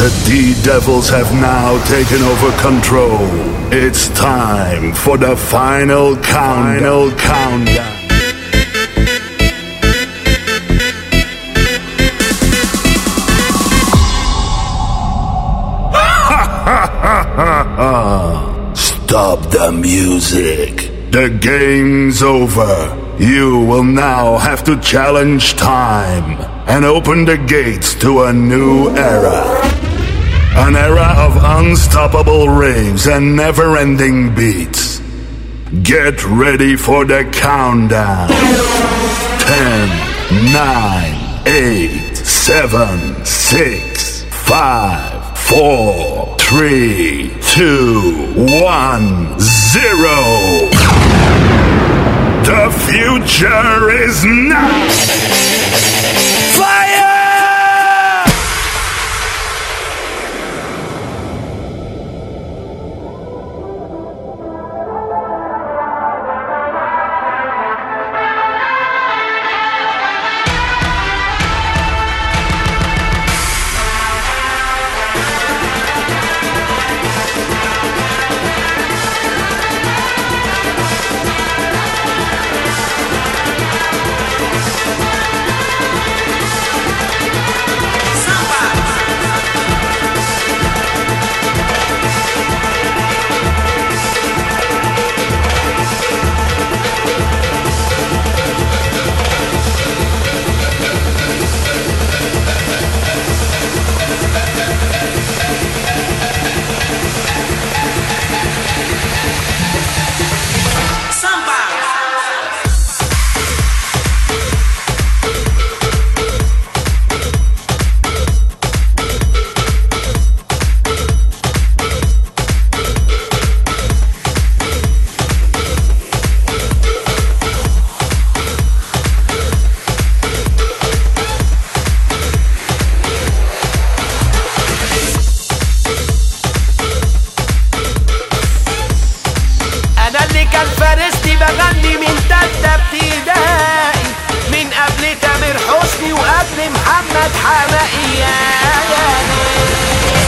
The D-Devils have now taken over control. It's time for the final count. Final countdown. Stop the music. The game's over. You will now have to challenge time and open the gates to a new era. An era of unstoppable raves and never ending beats. Get ready for the countdown. 10, 9, 8, 7, 6, 5, 4, 3, 2, 1, 0. The future is now! Fire! انا اللي كان فارسني بغني من تالتة ابتدائي من قبل تامر حسني وقبل محمد حماقي يا يا ليل.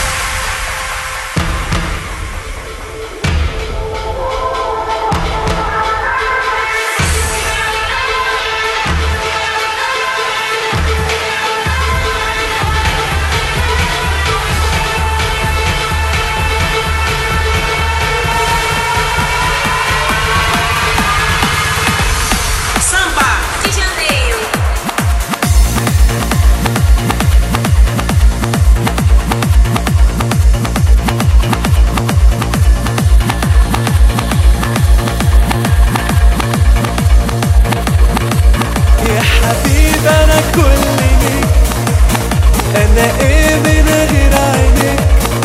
يا حبيبي انا كل ليك انا ايه من غير عينيك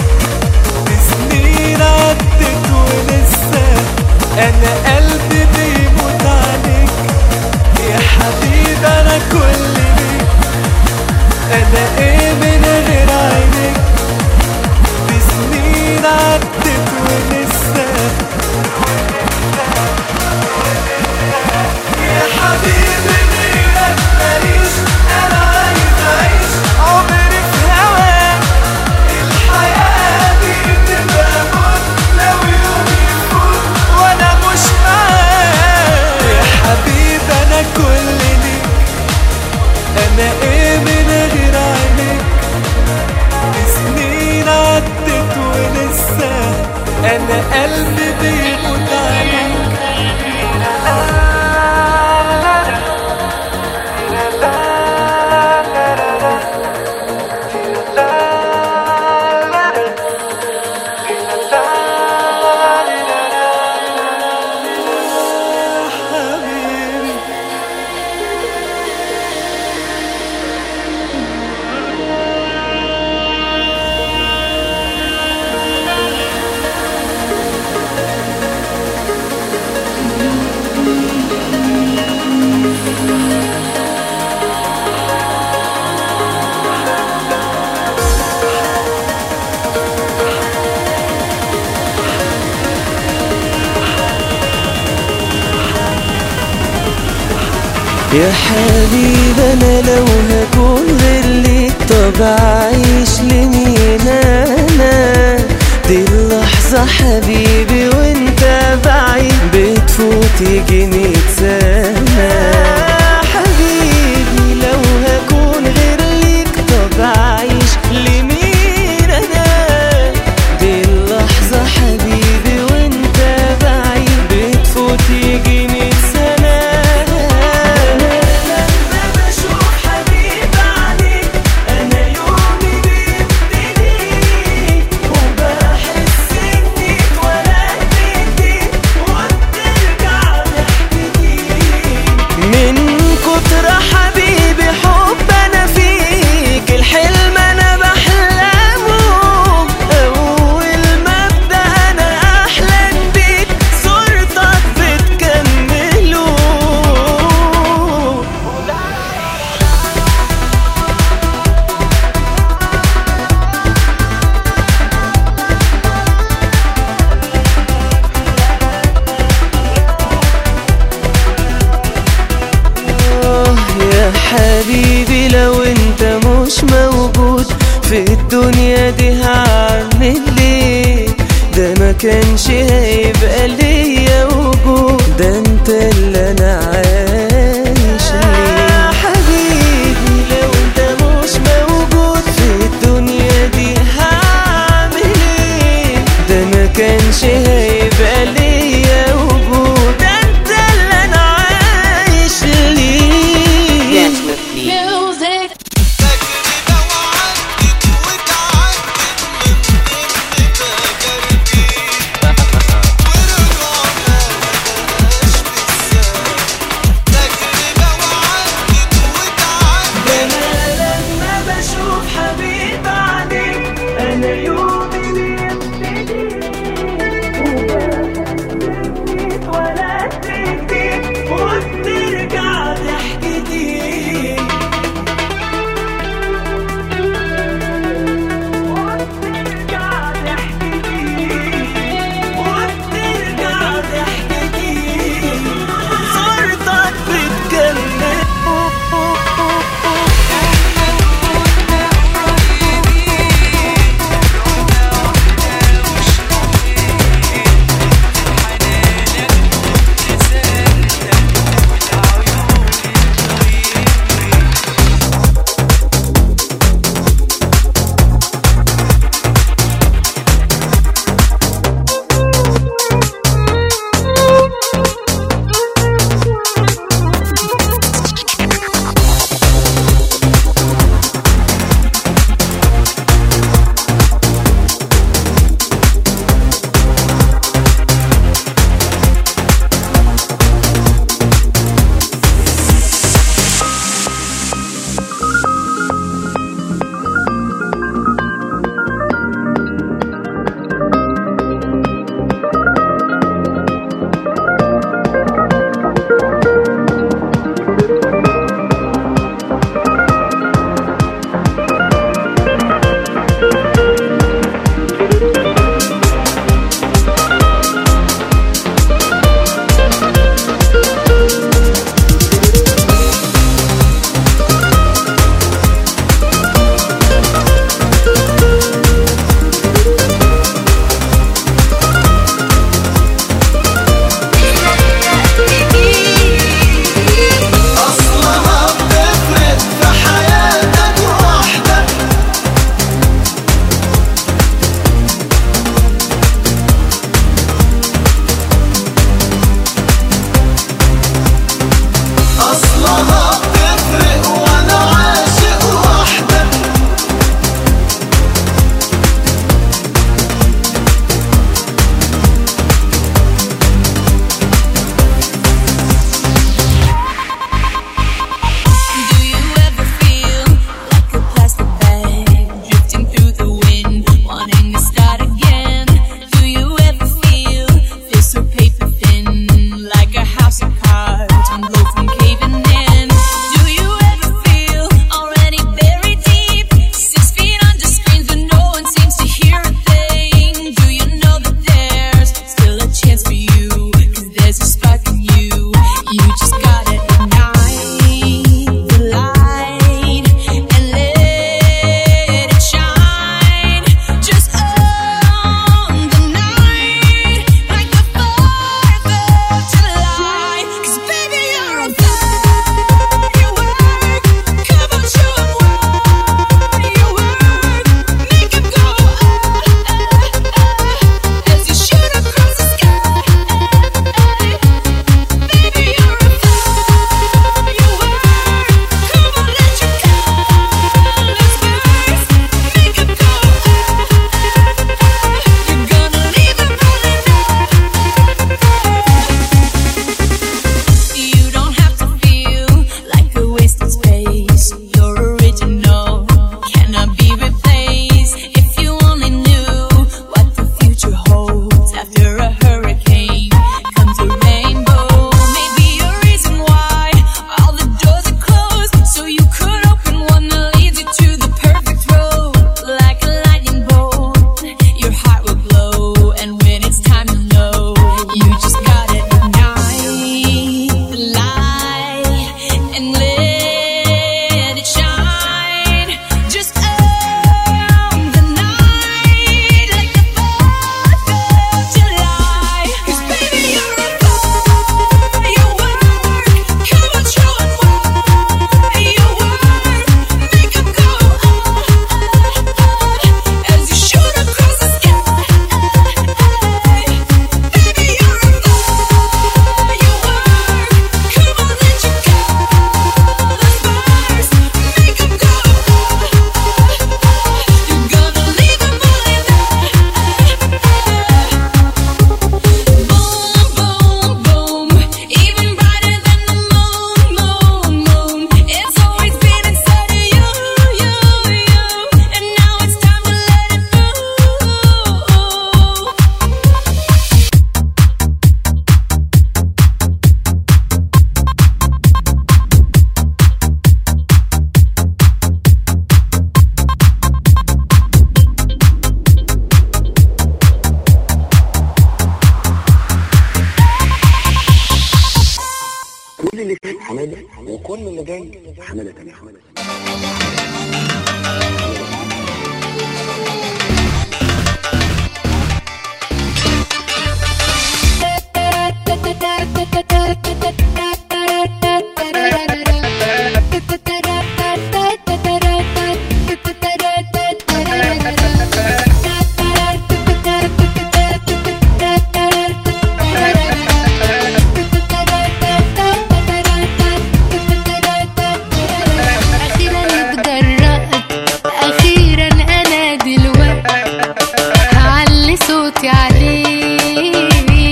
سنين عدت ولسه انا قلبي بيموت عليك يا حبيبي انا كل ليك انا ايه من غير عينيك سنين عدت ولسه يا حبيبي غيرك ماليش انا عايز اعيش عمري في هواك الحياة دي تبقى موت لو يوم يفوت وانا مش معاك يا حبيبي انا كل ليك انا ايه من غير عينيك سنين عدت ولسه انا قلبي بيموت عليك يا حبيبي انا لو هكون غير ليك طب اعيش لمين هنا انا دي اللحظة حبيبي وانت بعيد بتفوت يجي مية سنة حبيبي لو هكون غير ليك طب اعيش لمين انا دي اللحظة حبيبي وانت بعيد بتفوت يجي مية سنة لما بشوف حبيب عليك انا يومي بيبتدي وبحس اني اتولدت جديد وبترجع محتاجين من كتر حبيبي حب انا فيك الحلم انا بحلمه اول ما ابدا انا احلم بيك صورتك بتكمله آه يا حبيبي لو انت مش موجود في الدنيا دي هعمل ايه ده ما كانش هيبقى ليا وجود ده انت اللي انا عايش ليه حبيبي لو انت مش موجود في الدنيا دي هعمل ايه ده ما كانش هيبقى ليا وجود ده انت اللي انا عايش ليه Music. تجربة وعدت من ضمن تجاربي ورجعت جاي حماده تاني حماده أخيرا اتجرأت أخيرا أنا دلوقتي هعلي صوتي عليه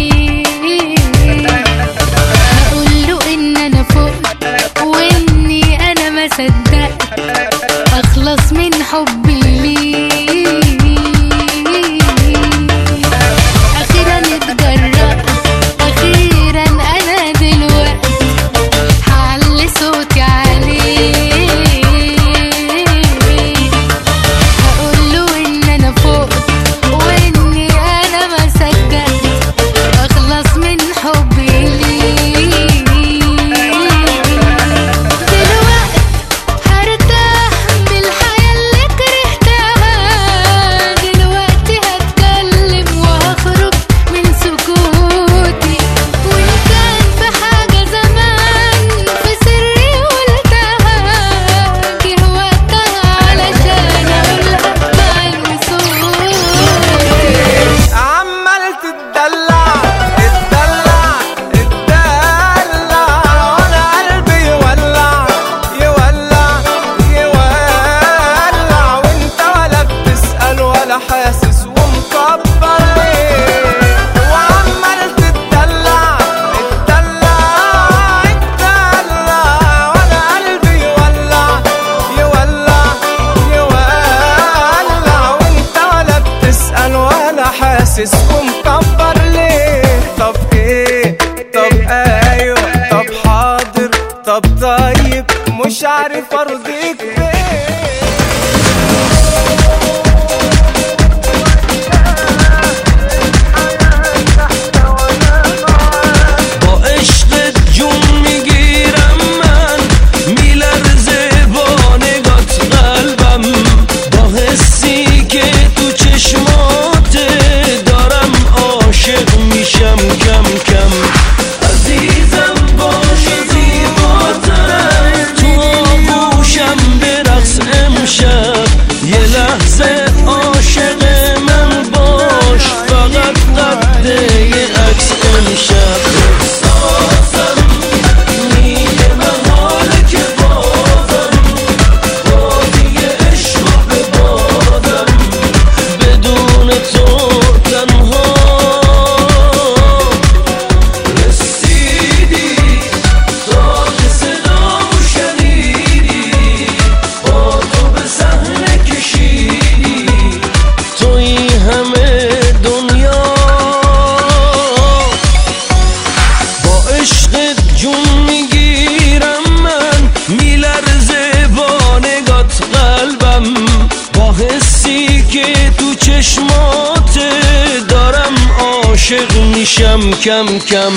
هقوله إن أنا فقت وإني أنا ما صدقت أخلص من حبي ليه أخيرا اتجرأت أخيرا أنا دلوقتي هعلي صوتي عليه هقوله ان انا فوق واني انا ما صدقت اخلص من حبي ليه دلوقتي هرتاح بالحياة اللي كرهتها دلوقتي هتكلم وهخرج من سكوتي وان كان في حاجة زمان في سري قلتها جه وقتها علشان اقولها بعلو صوتي عمال تتدلع اتدلع اتدلع وانا قلبي يولع يولع يولع وانت ولا بتسأل ولا حاسس ومكبر ليه وعمال تتدلع اتدلع اتدلع وانا قلبي يولع يولع يولع وانت ولا بتسأل ولا حاسس ومكبر ليه طب ايه طب ايوه طب حاضر طب طيب مش عارف ارضيك بايه با عشقت جون میگیرم من میلرزه با نگات قلبم با حسی که تو چشمات دارم عاشق میشم کم کم عزیزم باش زیباترم تو آغوشم برقص امشب یه لحظه عاشق من باش فقط قده یه عکس امشب احساسم میگه من حاله که بازم بازی عشق به بادم بدون تو تنها رسیدی تا که صدامو شنیدی با تو به صحنه کشیدی توی همه دنیا با عشقت جون میگیرم من میلرزه با نگات قلبم با حسی که تو چشمات دارم عاشق میشم کم کم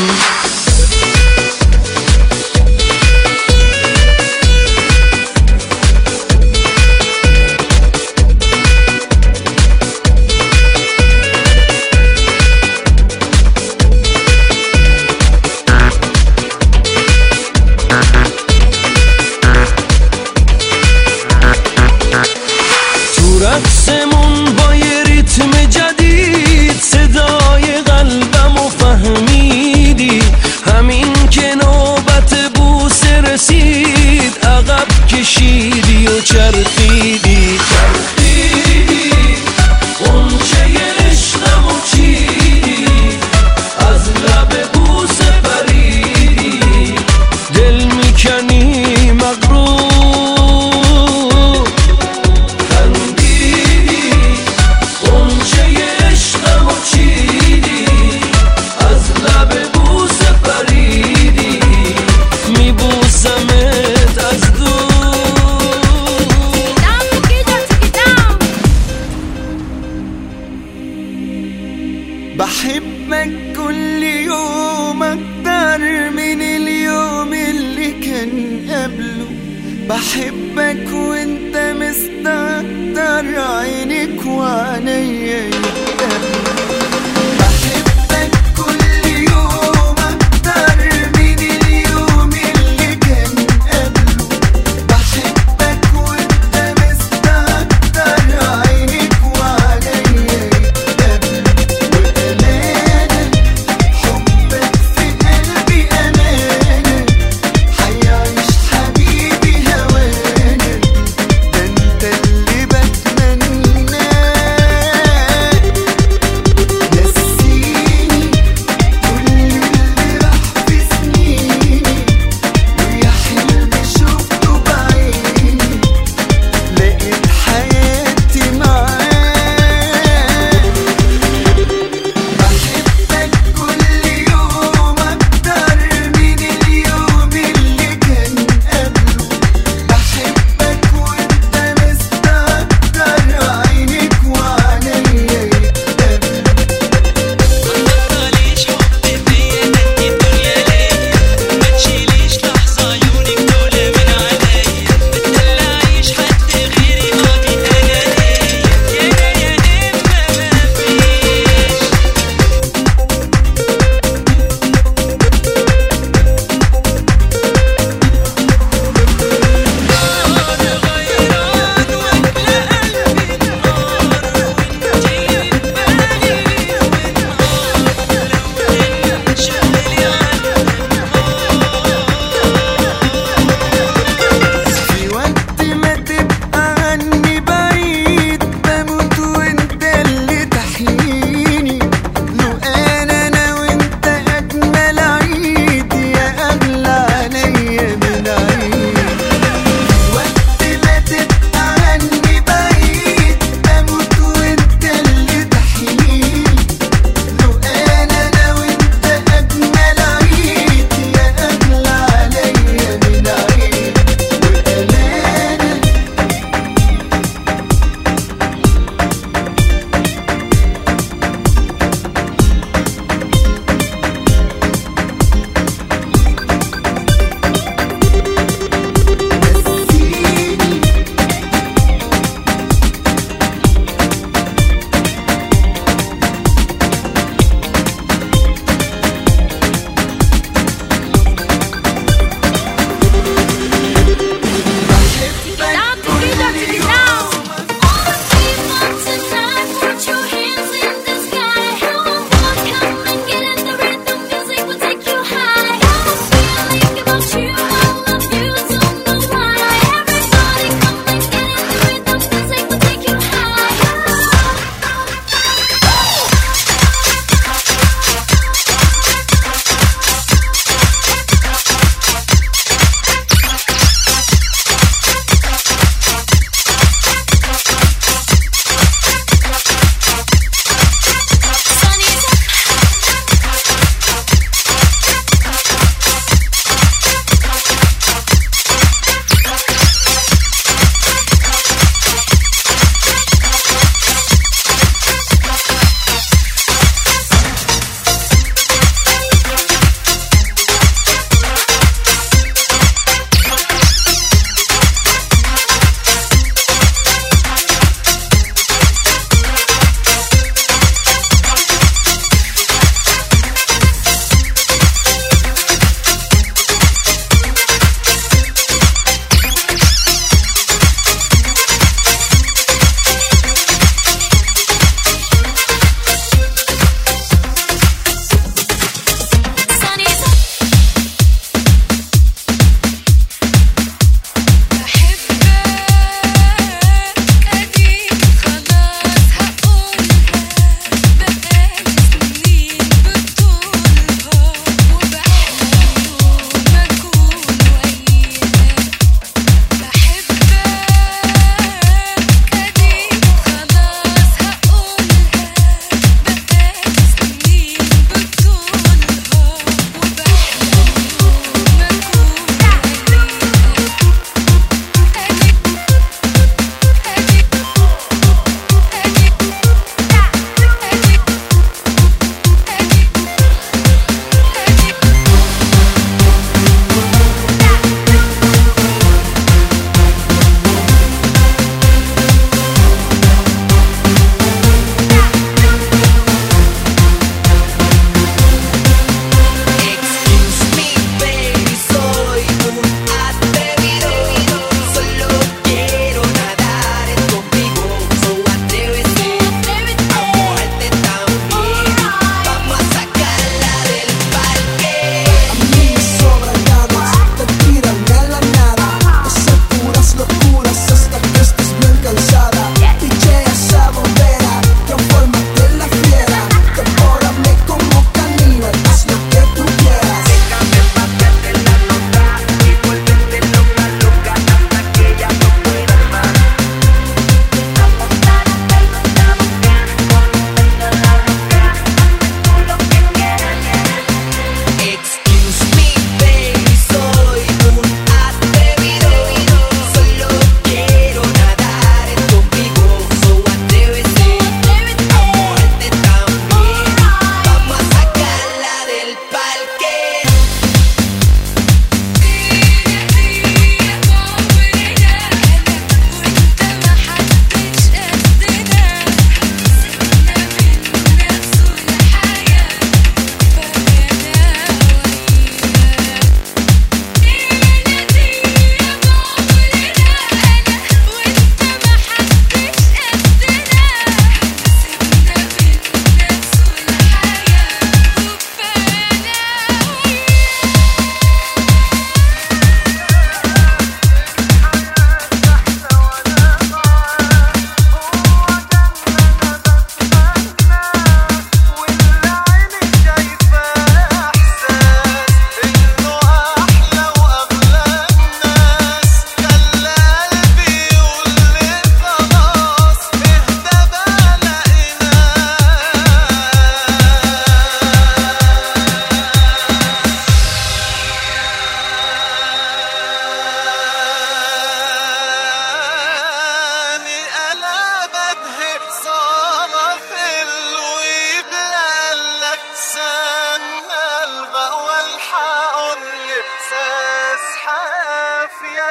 تو رقصمون با یه ریتم جدید صدای قلبم و فهمیدی همین که نوبت بوسه رسید عقب کشیدی و چرخیدی چرخیدی قنچه عشقم و چیدی از لب بوسه پریدی دل میکنی مغرور خندیدی قنچه عشقم و چیدی از لب بوسه پریدی میبوسمت از دور Dame que yo chiquita بحبك وانت مستكتر عينك وعينيا بحبك كل يوم اكتر من اليوم اللي كان قبله بحبك وانت مستكتر عينك وعينيا وأمانة حبك في قلبي أمانة حيعيش حبيبي هوانا ده انت اللي بتمنى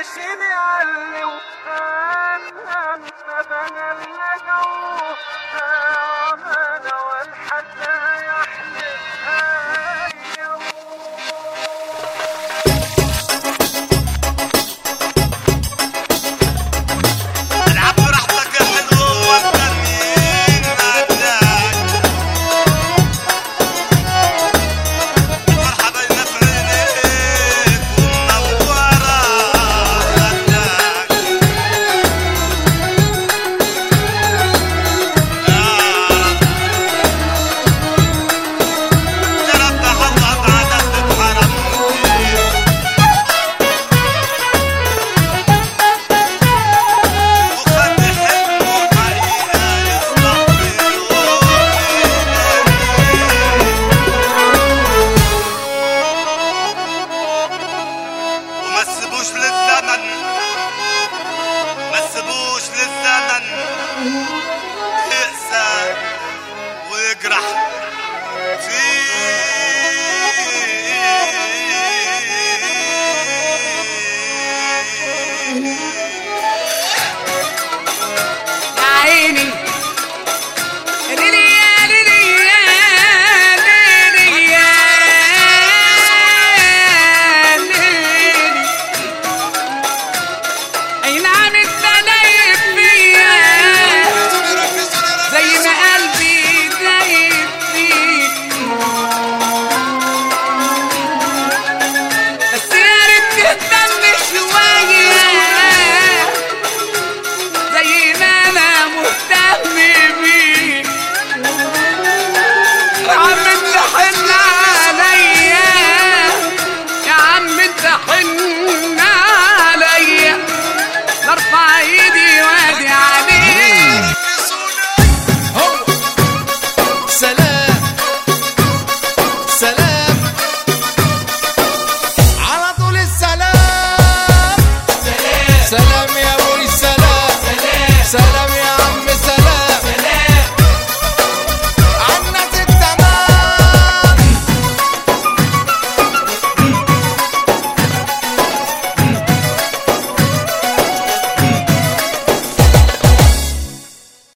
ماشي معلم انا بغلق